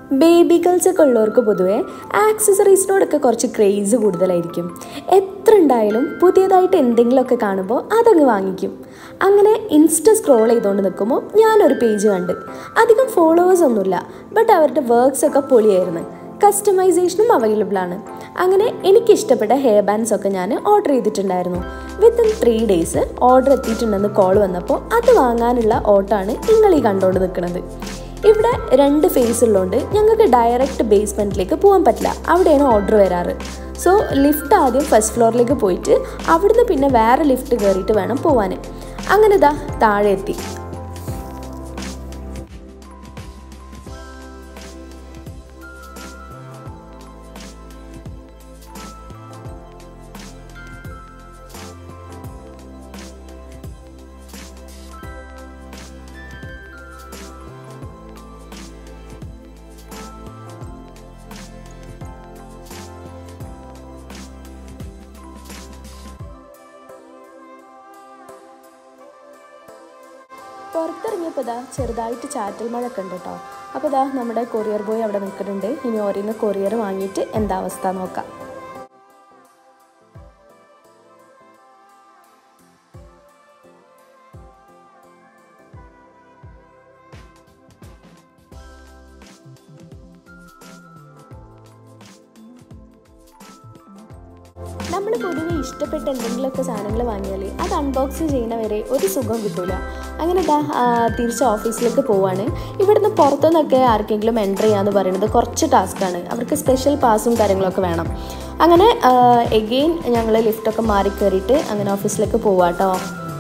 baby girls ഒക്കെ ഉള്ളവർക്ക് പൊതുവെ ആക്സസറീസിനോടൊക്കെ കുറച്ച് ക്രേസ് കൂടുതലായിരിക്കും എത്ര ഉണ്ടായാലും പുതിയതായിട്ട് എന്തെങ്കിലുമൊക്കെ കാണുമ്പോൾ അതങ്ങ് വാങ്ങിക്കും അങ്ങനെ ഇൻസ്റ്റ സ്ക്രോൾ ചെയ്തുകൊണ്ട് നിൽക്കുമ്പോൾ ഞാനൊരു പേജ് കണ്ട് അധികം ഫോളോവേഴ്സ് ഒന്നുമില്ല ബട്ട് അവരുടെ വർക്ക്സ് ഒക്കെ പൊളിയായിരുന്നു കസ്റ്റമൈസേഷനും അവൈലബിൾ ആണ് അങ്ങനെ എനിക്കിഷ്ടപ്പെട്ട ഹെയർ ബാൻഡ്സ് ഒക്കെ ഞാൻ ഓർഡർ ചെയ്തിട്ടുണ്ടായിരുന്നു വിത്തിൻ ത്രീ ഡേയ്സ് ഓർഡർ എത്തിയിട്ടുണ്ടെന്ന് കോൾ വന്നപ്പോൾ അത് വാങ്ങാനുള്ള ഓട്ടാണ് നിങ്ങൾ ഈ കണ്ടുകൊണ്ട് നിൽക്കുന്നത് ഇവിടെ രണ്ട് ഫേസ് ഉള്ളതുകൊണ്ട് ഞങ്ങൾക്ക് ഡയറക്റ്റ് ബേസ്മെൻറ്റിലേക്ക് പോകാൻ പറ്റില്ല അവിടെയാണ് ഓർഡർ വരാറ് സോ ലിഫ്റ്റ് ആദ്യം ഫസ്റ്റ് ഫ്ലോറിലേക്ക് പോയിട്ട് അവിടുന്ന് പിന്നെ വേറെ ലിഫ്റ്റ് കയറിയിട്ട് വേണം പോവാൻ അങ്ങനെ ഇതാ താഴെ എത്തി പുറത്തിറങ്ങിയപ്പോൾ ഇതാ ചെറുതായിട്ട് ചാറ്റൽ മഴ ഒക്കെ ഉണ്ട് കേട്ടോ അപ്പോൾ ഇതാ നമ്മുടെ കൊറിയർ ബോയ് അവിടെ നിൽക്കുന്നുണ്ട് ഇനി ഓരോന്ന് കൊറിയർ വാങ്ങിയിട്ട് എന്താ അവസ്ഥ നോക്കാം നമ്മൾ പൊതുവെ ഇഷ്ടപ്പെട്ട എന്തെങ്കിലുമൊക്കെ സാധനങ്ങൾ വാങ്ങിയാൽ അത് അൺബോക്സ് ചെയ്യുന്നവരെ ഒരു സുഖം കിട്ടൂല അങ്ങനെ ഇതാ ആ, തിരിച്ച് ഓഫീസിലേക്ക് പോവാണ് ഇവിടുന്ന് പുറത്തുനിന്നൊക്കെ ആർക്കെങ്കിലും എൻ്റർ ചെയ്യാന്ന് പറയുന്നത് കുറച്ച് ടാസ്ക്കാണ് അവർക്ക് സ്പെഷ്യൽ പാസും കാര്യങ്ങളൊക്കെ വേണം അങ്ങനെ എഗെയിൻ ഞങ്ങൾ ലിഫ്റ്റൊക്കെ മാറി കയറിയിട്ട് അങ്ങനെ ഓഫീസിലേക്ക് പോവാട്ടോ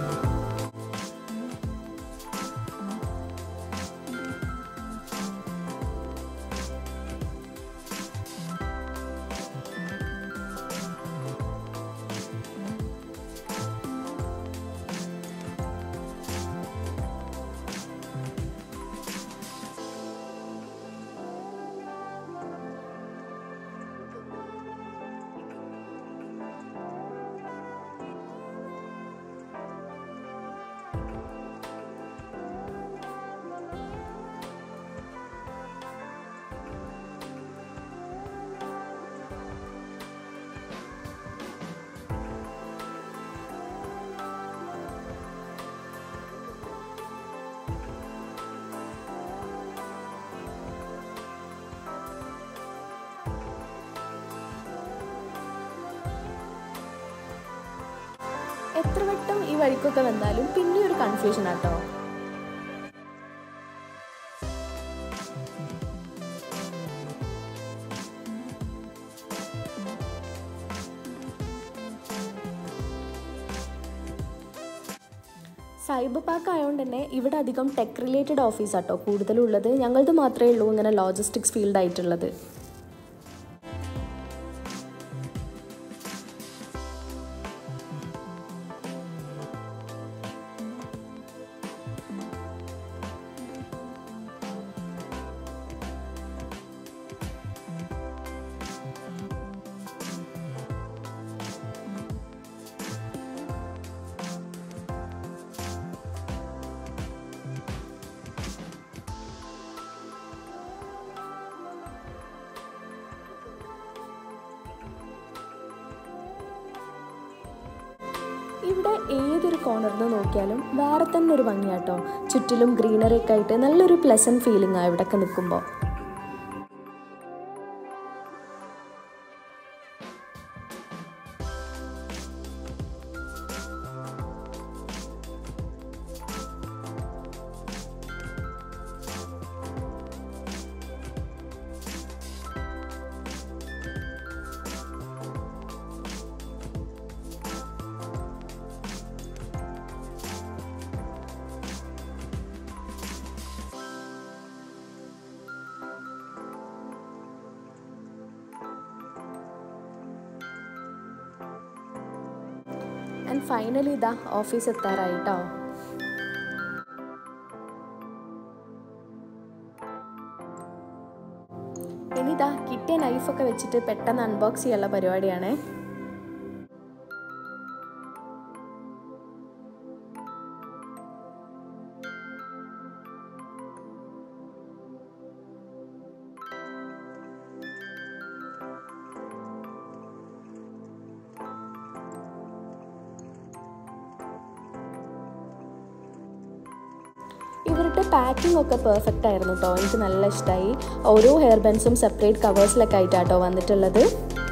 എത്ര വട്ടം ഈ വഴിക്കൊക്കെ വന്നാലും പിന്നെ ഒരു കൺഫ്യൂഷൻ ആട്ടോ സൈബർ പാർക്ക് ആയതുകൊണ്ട് തന്നെ ഇവിടെ അധികം ടെക് റിലേറ്റഡ് ഓഫീസാട്ടോ കൂടുതലുള്ളത് ഞങ്ങളത് മാത്രമേ ഉള്ളൂ ഇങ്ങനെ ലോജിസ്റ്റിക്സ് ഫീൽഡ് ആയിട്ടുള്ളത് ഇവിടെ ഏതൊരു കോർണറിൽ നിന്ന് നോക്കിയാലും വേറെ തന്നെ ഒരു ഭംഗിയാട്ടോ ചുറ്റിലും ഗ്രീനറി ഒക്കെ ആയിട്ട് നല്ലൊരു പ്ലസൻറ്റ് ഫീലിംഗ് ആ ഇവിടെയൊക്കെ നിൽക്കുമ്പോൾ ആൻഡ് ഫൈനലി ഇതാ ഓഫീസ് എത്താറായിട്ടോ ഇനി ഇതാ കിട്ടിയ നൈഫൊക്കെ വെച്ചിട്ട് പെട്ടെന്ന് അൺബോക്സ് ചെയ്യാനുള്ള പരിപാടിയാണേ അവരുടെ പാക്കിംഗ് ഒക്കെ പെർഫെക്റ്റ് ആയിരുന്നു കേട്ടോ എനിക്ക് നല്ല ഇഷ്ടമായി ഓരോ ഹെയർ ബൻസും സെപ്പറേറ്റ് കവേഴ്സിലൊക്കെ ആയിട്ടാട്ടോ വന്നിട്ടുള്ളത്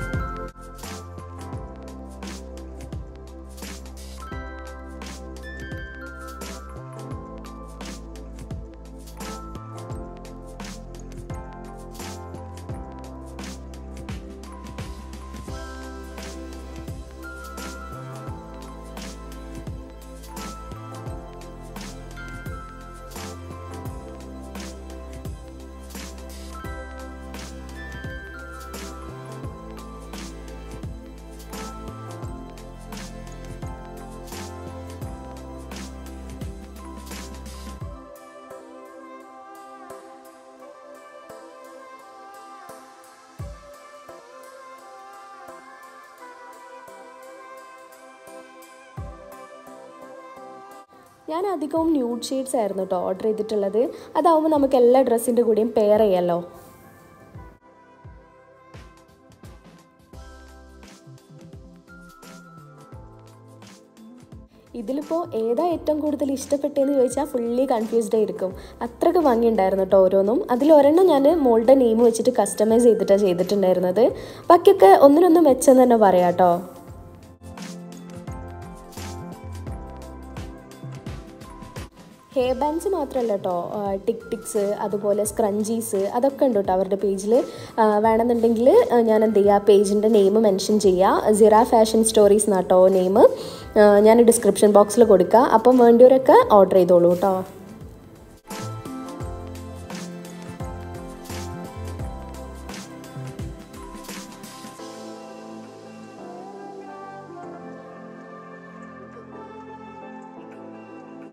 ഞാൻ അധികവും ന്യൂഡ് ഷെയ്ഡ്സ് ആയിരുന്നു കേട്ടോ ഓർഡർ ചെയ്തിട്ടുള്ളത് അതാവുമ്പോൾ നമുക്ക് എല്ലാ ഡ്രസ്സിൻ്റെ കൂടെയും പെയർ ചെയ്യാമല്ലോ ഇതിലിപ്പോൾ ഏതാ ഏറ്റവും കൂടുതൽ ഇഷ്ടപ്പെട്ടതെന്ന് ചോദിച്ചാൽ ഫുള്ളി കൺഫ്യൂസ്ഡ് ആയിരിക്കും അത്രയ്ക്ക് ഭംഗിയുണ്ടായിരുന്നു കേട്ടോ ഓരോന്നും അതിൽ ഒരെണ്ണം ഞാൻ മോളുടെ നെയിം വെച്ചിട്ട് കസ്റ്റമൈസ് ചെയ്തിട്ടാണ് ചെയ്തിട്ടുണ്ടായിരുന്നത് ബാക്കിയൊക്കെ ഒന്നിനൊന്നും മെച്ചെന്ന് തന്നെ പറയാം കേട്ടോ ഹെയർ ബാൻഡ്സ് മാത്രമല്ല കേട്ടോ ടിക് ടിക്സ് അതുപോലെ സ്ക്രഞ്ചീസ് അതൊക്കെ ഉണ്ട് കേട്ടോ അവരുടെ പേജിൽ വേണമെന്നുണ്ടെങ്കിൽ ഞാൻ എന്ത് ചെയ്യുക പേജിൻ്റെ നെയിം മെൻഷൻ ചെയ്യുക സിറ ഫാഷൻ സ്റ്റോറീസ് എന്നാട്ടോ നെയിം ഞാൻ ഡിസ്ക്രിപ്ഷൻ ബോക്സിൽ കൊടുക്കുക അപ്പം വേണ്ടിയവരൊക്കെ ഓർഡർ ചെയ്തോളൂ കേട്ടോ